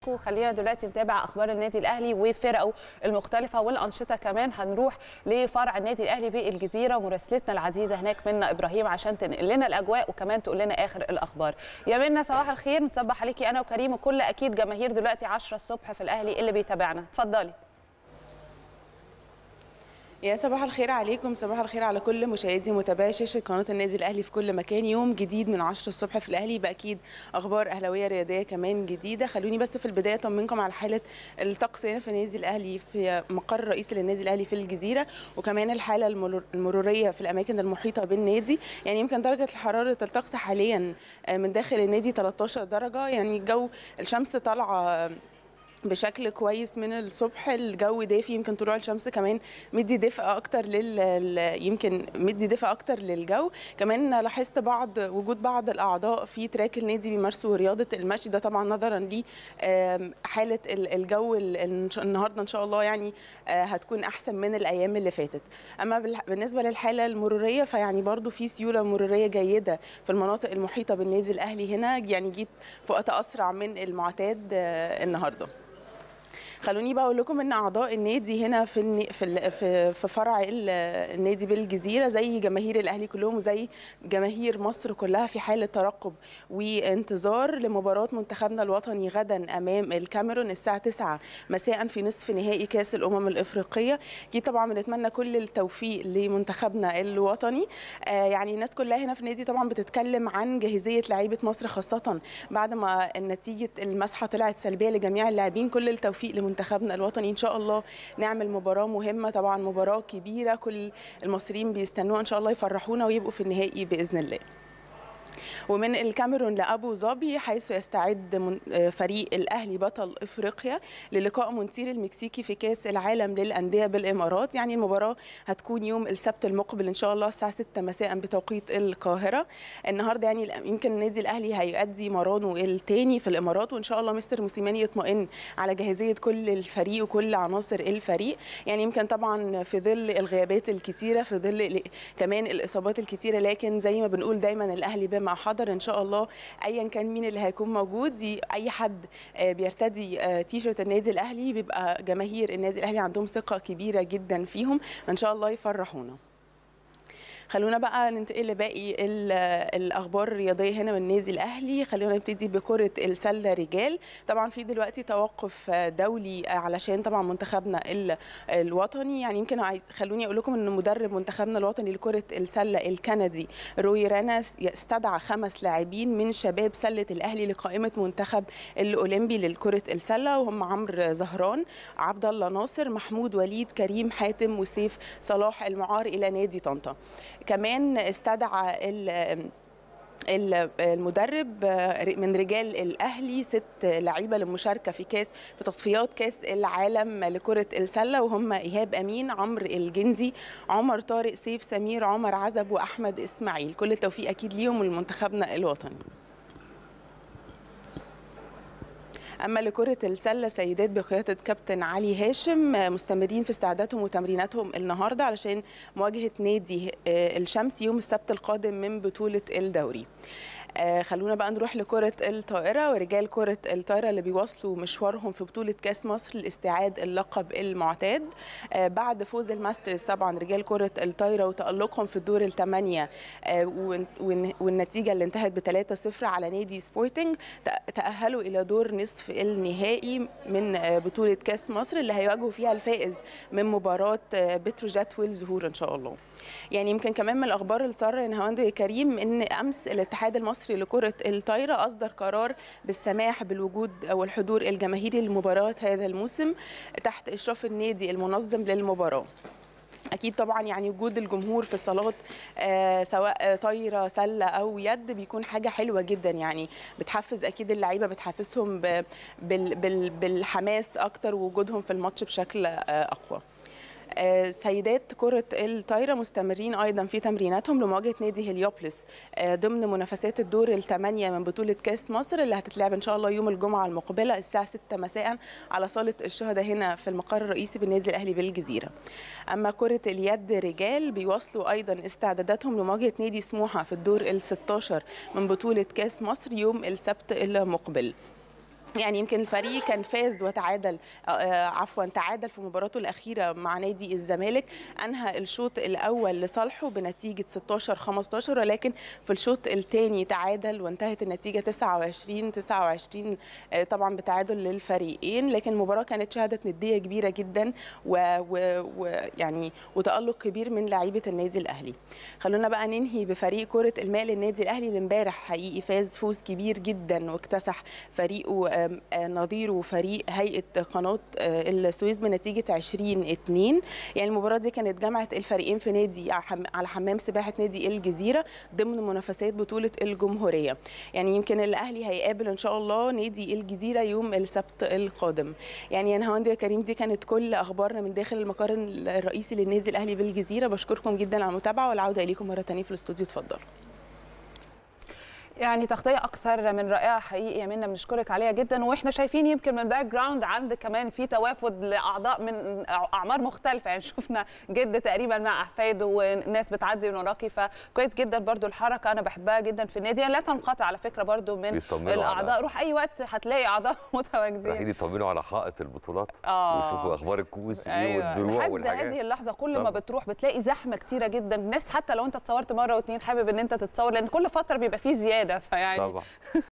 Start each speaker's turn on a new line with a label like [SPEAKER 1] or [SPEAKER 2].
[SPEAKER 1] وخلينا دلوقتي نتابع اخبار النادي الاهلي وفرقه المختلفه والانشطه كمان هنروح لفرع النادي الاهلي بالجزيره ومراسلتنا العزيزه هناك منا ابراهيم عشان تنقل لنا الاجواء وكمان تقول لنا اخر الاخبار يا منا صباح الخير نصبح عليكي انا وكريم وكل اكيد جماهير دلوقتي 10 الصبح في الاهلي اللي بيتابعنا اتفضلي
[SPEAKER 2] يا صباح الخير عليكم صباح الخير على كل مشاهدي ومتابعي شاشه قناه النادي الاهلي في كل مكان يوم جديد من 10 الصبح في الاهلي يبقى اكيد اخبار اهلاويه رياضيه كمان جديده خلوني بس في البدايه اطمنكم على حاله الطقس هنا في النادي الاهلي في مقر الرئيسي للنادي الاهلي في الجزيره وكمان الحاله المروريه في الاماكن المحيطه بالنادي يعني يمكن درجه حراره الطقس حاليا من داخل النادي 13 درجه يعني الجو الشمس طالعه بشكل كويس من الصبح الجو دافي يمكن طلوع الشمس كمان مدي دفء اكتر لل يمكن مدي دفء اكتر للجو كمان لاحظت بعض وجود بعض الاعضاء في تراك النادي بيمارسوا رياضه المشي ده طبعا نظرا لحاله الجو النهارده ان شاء الله يعني هتكون احسن من الايام اللي فاتت اما بالنسبه للحاله المروريه فيعني برضو في سيوله مروريه جيده في المناطق المحيطه بالنادي الاهلي هنا يعني جيت في وقت اسرع من المعتاد النهارده خلوني بقى اقول لكم ان اعضاء النادي هنا في في في فرع النادي بالجزيره زي جماهير الاهلي كلهم وزي جماهير مصر كلها في حاله ترقب وانتظار لمباراه منتخبنا الوطني غدا امام الكاميرون الساعه 9 مساء في نصف نهائي كاس الامم الافريقيه اكيد طبعا بنتمنى كل التوفيق لمنتخبنا الوطني آه يعني الناس كلها هنا في النادي طبعا بتتكلم عن جاهزيه لعيبه مصر خاصه بعد ما نتيجه المسحه طلعت سلبيه لجميع اللاعبين كل التوفيق لمنتخبنا منتخبنا الوطني ان شاء الله نعمل مباراه مهمه طبعا مباراه كبيره كل المصريين بيستنوها ان شاء الله يفرحونا ويبقوا في النهائي باذن الله ومن الكاميرون لابو ظبي حيث يستعد فريق الاهلي بطل افريقيا للقاء مونتير المكسيكي في كاس العالم للانديه بالامارات يعني المباراه هتكون يوم السبت المقبل ان شاء الله الساعه 6 مساء بتوقيت القاهره النهارده يعني يمكن النادي الاهلي هيؤدي مرانه الثاني في الامارات وان شاء الله مستر موسيماني يطمئن على جاهزيه كل الفريق وكل عناصر الفريق يعني يمكن طبعا في ظل الغيابات الكتيره في ظل كمان الاصابات الكتيره لكن زي ما بنقول دايما الاهلي بما حضر ان شاء الله ايا كان مين اللي هيكون موجود دي اي حد بيرتدي تيشرت النادي الاهلي بيبقى جماهير النادي الاهلي عندهم ثقه كبيره جدا فيهم ان شاء الله يفرحونا خلونا بقى ننتقل لباقي الاخبار الرياضيه هنا من النادي الاهلي خلونا نبتدي بكره السله رجال طبعا في دلوقتي توقف دولي علشان طبعا منتخبنا الوطني يعني يمكن عايز خلوني اقول لكم ان مدرب منتخبنا الوطني لكره السله الكندي روي رانا استدعى خمس لاعبين من شباب سله الاهلي لقائمه منتخب الاولمبي لكره السله وهم عمرو زهران عبد الله ناصر محمود وليد كريم حاتم وسيف صلاح المعار الى نادي طنطا كمان استدعى المدرب من رجال الاهلي ست لعيبه للمشاركه في كاس في تصفيات كاس العالم لكره السله وهم ايهاب امين عمرو الجندي عمر طارق سيف سمير عمر عزب واحمد اسماعيل كل التوفيق اكيد ليهم ولمنتخبنا الوطني اما لكره السله سيدات بقياده كابتن علي هاشم مستمرين في استعدادهم وتمريناتهم النهارده علشان مواجهه نادي الشمس يوم السبت القادم من بطوله الدوري آه خلونا بقى نروح لكرة الطائرة ورجال كرة الطائرة اللي بيواصلوا مشوارهم في بطولة كاس مصر لاستعاد اللقب المعتاد آه بعد فوز الماسترز طبعا رجال كرة الطائرة وتألقهم في الدور الثمانية آه والنتيجة اللي انتهت ب 3-0 على نادي سبورتنج تأهلوا إلى دور نصف النهائي من بطولة كاس مصر اللي هيواجهوا فيها الفائز من مباراة بتروجيت والزهور إن شاء الله يعني يمكن كمان من الأخبار السارة يا نهاوند يا كريم إن أمس الاتحاد المصري المصري لكرة الطايرة أصدر قرار بالسماح بالوجود أو الحضور الجماهيري لمباراة هذا الموسم تحت إشراف النادي المنظم للمباراة اكيد طبعا يعني وجود الجمهور في الصالات آه سواء طايره سله او يد بيكون حاجه حلوه جدا يعني بتحفز اكيد اللعيبه بتحسسهم بال بال بالحماس اكتر ووجودهم في الماتش بشكل آه اقوى سيدات كرة الطايرة مستمرين أيضا في تمريناتهم لمواجهة نادي هليوبلس ضمن منافسات الدور الثمانية من بطولة كاس مصر اللي هتتلعب إن شاء الله يوم الجمعة المقبلة الساعة 6 مساء على صالة الشهداء هنا في المقر الرئيسي بالنادي الأهلي بالجزيرة أما كرة اليد رجال بيواصلوا أيضا استعداداتهم لمواجهة نادي سموحة في الدور ال 16 من بطولة كاس مصر يوم السبت المقبل يعني يمكن الفريق كان فاز وتعادل آه، عفوا تعادل في مباراته الاخيره مع نادي الزمالك انهى الشوط الاول لصالحه بنتيجه 16 15 ولكن في الشوط الثاني تعادل وانتهت النتيجه 29 29 آه، طبعا بتعادل للفريقين لكن المباراه كانت شهدت نديه كبيره جدا ويعني وتالق كبير من لعيبه النادي الاهلي خلونا بقى ننهي بفريق كره الماء للنادي الاهلي اللي امبارح حقيقي فاز فوز كبير جدا واكتسح فريقه آم، آه، نظيره فريق هيئه قناه آه، السويس بنتيجه 20 2 يعني المباراه دي كانت جمعت الفريقين في نادي على حم- على حمام سباحه نادي الجزيره ضمن منافسات بطوله الجمهوريه يعني يمكن الاهلي هيقابل ان شاء الله نادي الجزيره يوم السبت القادم يعني يا نهاوند يا كريم دي كانت كل اخبارنا من داخل المقر الرئيسي للنادي الاهلي بالجزيره بشكركم جدا على المتابعه والعوده اليكم مره ثانيه في الاستوديو اتفضلوا
[SPEAKER 1] يعني تغطيه اكثر من رائعه حقيقي يا منى بنشكرك عليها جدا واحنا شايفين يمكن من باك جراوند عندك كمان في توافد لاعضاء من اعمار مختلفه يعني شفنا جد تقريبا مع احفاده وناس بتعدي من وراكي فكويس جدا برضو الحركه انا بحبها جدا في النادي يعني لا تنقطع على فكره برضو من
[SPEAKER 3] بيطمنوا
[SPEAKER 1] الاعضاء
[SPEAKER 3] على-
[SPEAKER 1] روح اي وقت هتلاقي اعضاء متواجدين
[SPEAKER 3] رايحين يطمنوا على حائط البطولات
[SPEAKER 1] آه.
[SPEAKER 3] ويشوفوا اخبار الكؤوس ايه
[SPEAKER 1] ايوه
[SPEAKER 3] والدروع
[SPEAKER 1] لحد
[SPEAKER 3] والحاجات
[SPEAKER 1] هذه اللحظه كل ما
[SPEAKER 3] طبعا.
[SPEAKER 1] بتروح بتلاقي زحمه كتيره جدا الناس حتى لو انت اتصورت مره واتنين حابب ان انت تتصور لان كل فتره بيبقى فيه زياده فيعني
[SPEAKER 3] طبعا